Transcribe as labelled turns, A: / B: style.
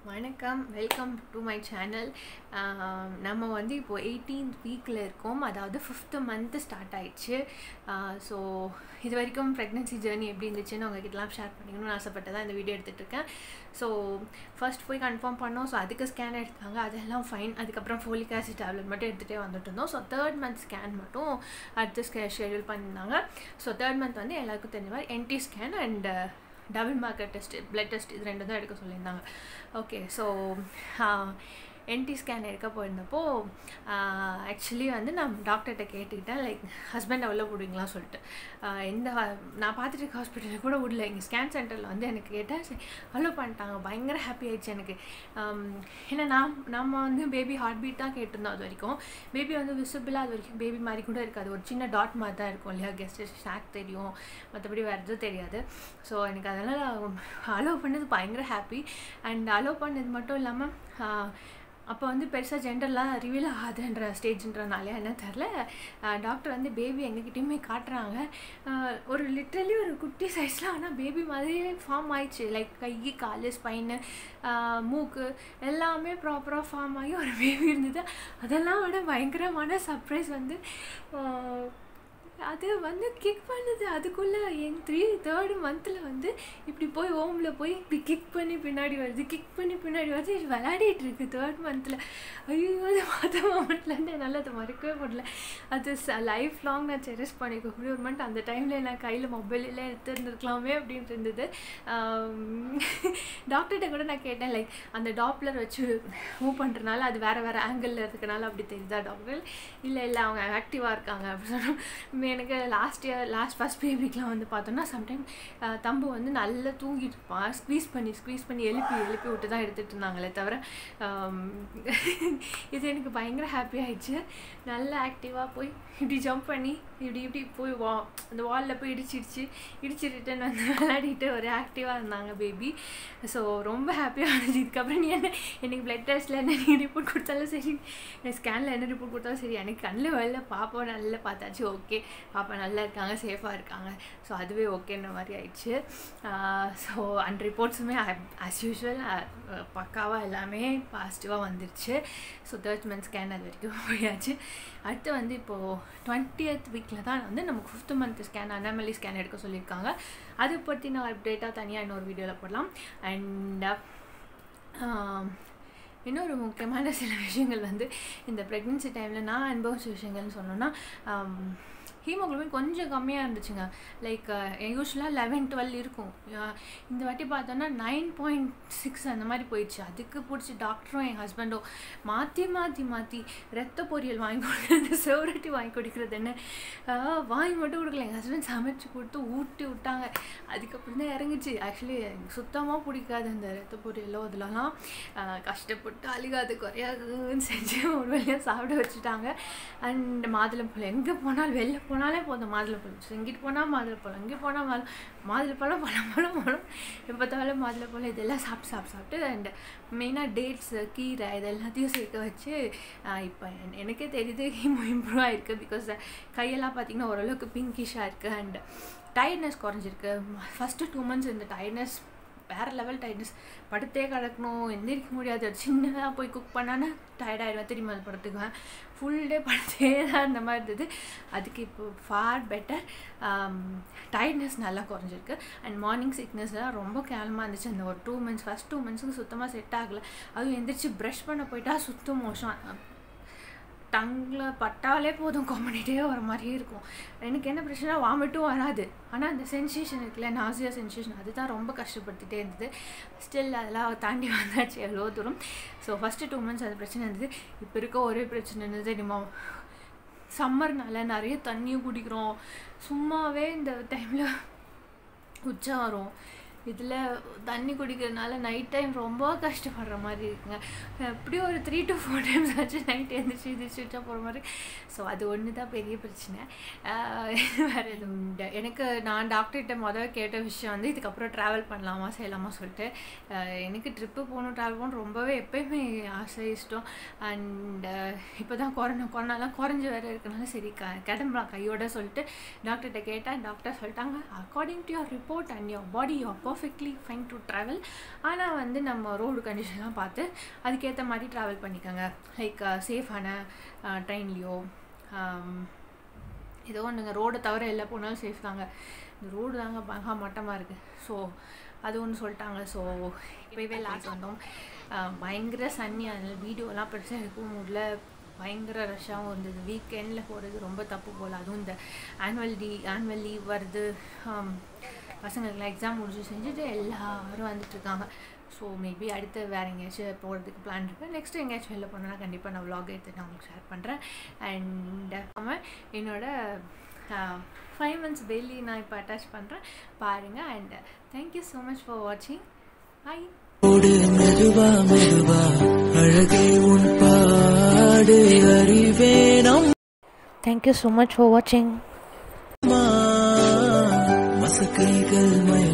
A: வணக்கம் welcome to my channel நம்ம வந்து இப்போது எயிட்டீன்த் வீக்கில் இருக்கோம் அதாவது ஃபிஃப்த்து மந்த்து ஸ்டார்ட் ஆயிடுச்சு ஸோ இது வரைக்கும் ப்ரெக்னென்சி ஜேர்னி எப்படி இருந்துச்சுன்னு உங்ககிட்டலாம் ஷேர் பண்ணிக்கணும்னு ஆசைப்பட்டு தான் இந்த வீடியோ எடுத்துகிட்டு இருக்கேன் ஸோ ஃபர்ஸ்ட் போய் கன்ஃபார்ம் பண்ணோம் ஸோ அதுக்கு ஸ்கேன் எடுத்தாங்க அதெல்லாம் ஃபைன் அதுக்கப்புறம் ஃபோலிக் ஆசிட் டேப்லெட் மட்டும் எடுத்துகிட்டே வந்துட்டு இருந்தோம் ஸோ தேர்ட் மந்த் ஸ்கேன் மட்டும் அடுத்து ஸ்கே ஷெடியூல் பண்ணியிருந்தாங்க ஸோ தேர்ட் மந்த் வந்து எல்லாருக்கும் தெரிஞ்ச மாதிரி NT scan and double marker test blood test இது ரெண்டு தான் எடுக்க சொல்லியிருந்தாங்க ஓகே ஸோ என்டி ஸ்கேன் எடுக்க போயிருந்தப்போ ஆக்சுவலி வந்து நான் டாக்டர்கிட்ட கேட்டுக்கிட்டேன் லைக் ஹஸ்பண்ட் எவ்வளோ விடுவீங்களா சொல்லிட்டு எந்த நான் பார்த்துட்டு இருக்க ஹாஸ்பிட்டலில் கூட விடல இங்கே ஸ்கேன் சென்டரில் வந்து எனக்கு கேட்டால் சரி அவ்வளோ பண்ணிட்டாங்க பயங்கர ஹாப்பி ஆயிடுச்சு எனக்கு ஏன்னா நான் நம்ம வந்து பேபி ஹார்ட் பீட் தான் கேட்டிருந்தோம் அது வரைக்கும் பேபி வந்து விசிபிளாக அது வரைக்கும் பேபி மாதிரி கூட இருக்காது ஒரு சின்ன டாட் மாதிரி தான் இருக்கும் இல்லையா கெஸ்ட் ஸ்நாக் தெரியும் மற்றபடி வேறு எதுவும் தெரியாது ஸோ எனக்கு அதனால் அலோவ் பண்ணது பயங்கர ஹாப்பி அண்ட் அலோவ் பண்ணது மட்டும் இல்லாமல் அப்போ வந்து பெருசாக ஜெண்டர்லாம் ரிவீல் ஆகாதுன்ற ஸ்டேஜ்ன்றனால என்ன தெரில டாக்டர் வந்து பேபி எங்ககிட்டயுமே காட்டுறாங்க ஒரு லிட்ரலி ஒரு குட்டி சைஸில் ஆனால் பேபி மாதிரியே ஃபார்ம் ஆயிடுச்சு லைக் கை கால் ஸ்பைனு மூக்கு எல்லாமே ப்ராப்பராக ஃபார்ம் ஆகி ஒரு பேபி இருந்தது அதெல்லாம் விட பயங்கரமான சர்ப்ரைஸ் வந்து அது வந்து கிக் பண்ணுது அதுக்குள்ளே என் த்ரீ தேர்டு மந்தில் வந்து இப்படி போய் ஓமில் போய் இப்படி கிக் பண்ணி பின்னாடி வருது கிக் பண்ணி பின்னாடி வருது இது விளையாடிட்டு இருக்கு தேர்ட் மந்தில் ஐயோ அது மற்ற மொமெண்ட்லேருந்து என்னால் அதை மறக்கவே முடியல அது லைஃப் லாங் நான் செரிஸ் பண்ணிக்கக்கூடிய ஒரு மந்த் அந்த டைமில் நான் கையில் மொபைலில் எடுத்துருந்துருக்கலாமே அப்படின்ட்டு இருந்தது டாக்டர்கிட்ட கூட நான் கேட்டேன் லைக் அந்த டாப்லர் வச்சு மூவ் பண்ணுறனால அது வேறு வேறு ஆங்கிளில் இருக்கனால அப்படி தெரியுதா டாக்டர் இல்லை இல்லை அவங்க ஆக்டிவாக இருக்காங்க அப்படின்னு சொன்னோம் எனக்கு லாஸ்ட் இயர் லாஸ்ட் ஃபஸ்ட் பேபிக்கெலாம் வந்து பார்த்தோன்னா சம்டைம் தம்பு வந்து நல்லா தூங்கிட்டு இருப்பான் ஸ்க்வீஸ் பண்ணி ஸ்க்வீஸ் பண்ணி எழுப்பி எழுப்பி விட்டு தான் எடுத்துகிட்டு இருந்தாங்களே தவிர இது எனக்கு பயங்கர ஹாப்பி ஆயிடுச்சு நல்லா ஆக்டிவாக போய் இப்படி ஜம்ப் பண்ணி இப்படி இப்படி போய் வா அந்த வாலில் போய் இடிச்சிடுச்சு இடிச்சு ரிட்டன் வந்து விளையாடிட்டு ஒரு ஆக்டிவாக இருந்தாங்க பேபி ஸோ ரொம்ப ஹாப்பியாக இருந்துச்சு இதுக்கப்புறம் நீ என்ன எனக்கு பிளட் டெஸ்ட்டில் என்ன நீ ரிப்போர்ட் கொடுத்தாலும் சரி ஸ்கேனில் என்ன ரிப்போர்ட் கொடுத்தாலும் சரி எனக்கு கண்ணில் வெளில பாப்பா நல்லா பார்த்தாச்சு ஓகே பாப்பா நல்லா இருக்காங்க சேஃபாக இருக்காங்க ஸோ அதுவே ஓகேன்ற மாதிரி ஆயிடுச்சு ஸோ அண்ட் ரிப்போர்ட்ஸுமே ஆஸ் யூஷுவல் பக்காவாக எல்லாமே பாசிட்டிவாக வந்துருச்சு ஸோ தேர்ட் மந்த் ஸ்கேன் அது வரைக்கும் போயாச்சு அடுத்து வந்து இப்போது டுவெண்ட்டியத் வீக்கில் தான் வந்து நமக்கு fifth month scan anomaly scan எடுக்க சொல்லியிருக்காங்க அதை பற்றி நான் அப்டேட்டாக தனியாக இன்னொரு வீடியோவில் போடலாம் அண்ட் இன்னொரு முக்கியமான சில விஷயங்கள் வந்து இந்த ப்ரெக்னென்சி டைமில் நான் அனுபவிச்ச விஷயங்கள்னு சொன்னோன்னா ஹீமோக்ளோபின் கொஞ்சம் கம்மியாக இருந்துச்சுங்க லைக் யூஸ்வலாக லெவன் டுவெல் இருக்கும் இந்த வாட்டி பார்த்தோன்னா நைன் பாயிண்ட் சிக்ஸ் அந்த மாதிரி போயிடுச்சு அதுக்கு பிடிச்சி டாக்டரும் என் ஹஸ்பண்டும் மாற்றி மாற்றி மாற்றி ரத்த பொரியல் வாங்கி கொடுக்குறது செவரட்டி வாங்கி கொடுக்குறது என்ன வாங்கி மட்டும் கொடுக்கல எங்கள் ஹஸ்பண்ட் சமைச்சு கொடுத்து ஊட்டி விட்டாங்க அதுக்கப்புறம் தான் இறங்குச்சு ஆக்சுவலி எனக்கு சுத்தமாக பிடிக்காது அந்த ரத்த பொரியலோ அதிலலாம் கஷ்டப்பட்டு அழுகாது குறையாதுன்னு செஞ்சு ஒரு வழியாக சாப்பிட வச்சுட்டாங்க அண்ட் மாதுளம்பழம் எங்கே போனாலும் வெளில போனாலே போதும் மாதுளப்பழம் எங்கிட்டு போனால் மாதுளப்பழம் எங்கே போனால் மாது மாதுளப்பழம் பழம் பழம் பழம் எப்போ பார்த்தாலும் மாதுளப்பழம் இதெல்லாம் சாப்பிட்டு சாப்பிட்டு சாப்பிட்டு அண்ட் மெயினாக டேட்ஸு கீரை இது எல்லாத்தையும் சேர்க்க வச்சு இப்போ எனக்கே தெரியுது ஹீமோ இம்ப்ரூவ் ஆகிருக்கு பிகாஸ் கையெல்லாம் பார்த்திங்கன்னா ஓரளவுக்கு பிங்கிஷாக இருக்குது அண்ட் டயர்ட்னஸ் குறைஞ்சிருக்கு ஃபஸ்ட்டு டூ மந்த்ஸ் இந்த டயர்ட்னஸ் வேறு லெவல் டயர்ட்னஸ் படுத்தே கிடக்கணும் எந்திரிக்க முடியாது சின்னதாக போய் குக் பண்ணானே டயர்டாயிடுவேன் திரும்பி அது படுத்துக்குவேன் ஃபுல் டே படுத்தே தான் இந்த மாதிரி இருந்தது அதுக்கு இப்போ ஃபார் பெட்டர் டயர்ட்னஸ் நல்லா குறைஞ்சிருக்கு அண்ட் மார்னிங் சிக்னஸ்லாம் ரொம்ப கேவலமாக இருந்துச்சு அந்த ஒரு டூ மந்த்ஸ் ஃபஸ்ட் டூ மந்த்ஸுக்கு சுத்தமாக செட் ஆகலை அதுவும் எந்திரிச்சு ப்ரஷ் பண்ண போயிட்டா சுத்தம் மோசம் டங்கில் பட்டாலே போதும் கொமனிட்டே வர மாதிரியே இருக்கும் எனக்கு என்ன பிரச்சனை வாமிட்டும் வராது ஆனால் அந்த சென்சேஷன் இருக்குல்ல நாசியா சென்சேஷன் அதுதான் ரொம்ப கஷ்டப்படுத்திட்டே இருந்தது ஸ்டில் அதெல்லாம் தாண்டி வந்தாச்சு எவ்வளோ தூரம் ஸோ ஃபஸ்ட்டு டூ மந்த்ஸ் அது பிரச்சனை இருந்தது இப்போ இருக்க ஒரே பிரச்சனை இருந்தது தெரியுமா சம்மர்னால நிறைய தண்ணியும் குடிக்கிறோம் சும்மாவே இந்த டைமில் உச்சம் வரும் இதில் தண்ணி குடிக்கிறதுனால நைட் டைம் ரொம்ப கஷ்டப்படுற மாதிரி இருக்குங்க எப்படியும் ஒரு த்ரீ டு ஃபோர் டைம்ஸ் ஆச்சு நைட் எழுந்திரிச்சு எந்திரிச்சு போகிற மாதிரி ஸோ அது ஒன்று தான் பெரிய பிரச்சனை வேறு எதுவும் இல்லை எனக்கு நான் டாக்டர்கிட்ட முதல்ல கேட்ட விஷயம் வந்து இதுக்கப்புறம் ட்ராவல் பண்ணலாமா செய்யலாமா சொல்லிட்டு எனக்கு ட்ரிப்பு போகணும் ட்ராவல் போகணும் ரொம்பவே எப்போயுமே ஆசை இஷ்டம் அண்ட் இப்போ தான் கொரோனா கொரோனாலாம் குறைஞ்சி வேறு இருக்கனால சரி க கிளம்பலாம் கையோட சொல்லிட்டு டாக்டர்கிட்ட கேட்டேன் டாக்டர் சொல்லிட்டாங்க according to your report and your body your perfectly fine to travel ஆனால் வந்து நம்ம ரோடு கண்டிஷன்லாம் பார்த்து அதுக்கேற்ற மாதிரி ட்ராவல் பண்ணிக்கோங்க லைக் சேஃபான ட்ரெயின்லேயோ ஏதோ ஒன்றுங்க ரோடை தவிர எல்லா போனாலும் சேஃப் தாங்க இந்த ரோடு தாங்க மகா மட்டமாக இருக்குது ஸோ அது ஒன்று சொல்லிட்டாங்க ஸோ இப்போவே லாஸ்ட் வந்தோம் பயங்கர சன்னி அதில் வீடியோலாம் பெருசாக எடுக்கவும் முடியல பயங்கர ரஷ்ஷாகவும் இருந்தது வீக்கெண்டில் போகிறது ரொம்ப தப்பு போல் அதுவும் இந்த ஆனுவல் டி ஆனுவல் லீவ் வருது பசங்களுக்குலாம் எக்ஸாம் முடிச்சு செஞ்சுட்டு எல்லோரும் வந்துட்டுருக்காங்க ஸோ மேபி அடுத்து வேறு எங்கேயாச்சும் போகிறதுக்கு பிளான் இருக்குது நெக்ஸ்ட்டு எங்கேயாச்சும் வெளில போனோன்னா கண்டிப்பாக நான் விலாக் எடுத்து நான் உங்களுக்கு ஷேர் பண்ணுறேன் அண்ட் அவன் என்னோட ஃபைவ் மந்த்ஸ் டெய்லி நான் இப்போ அட்டாச் பண்ணுறேன் பாருங்கள் and thank you so much for வாட்சிங் ஹாய்
B: ஓடு மெதுவா மெதுவா அழகே உன் பாடு அறிவேனம்
A: தேங்க்யூ ஸோ மச் ஃபார் வாட்சிங்
B: மசக்கைகள் மய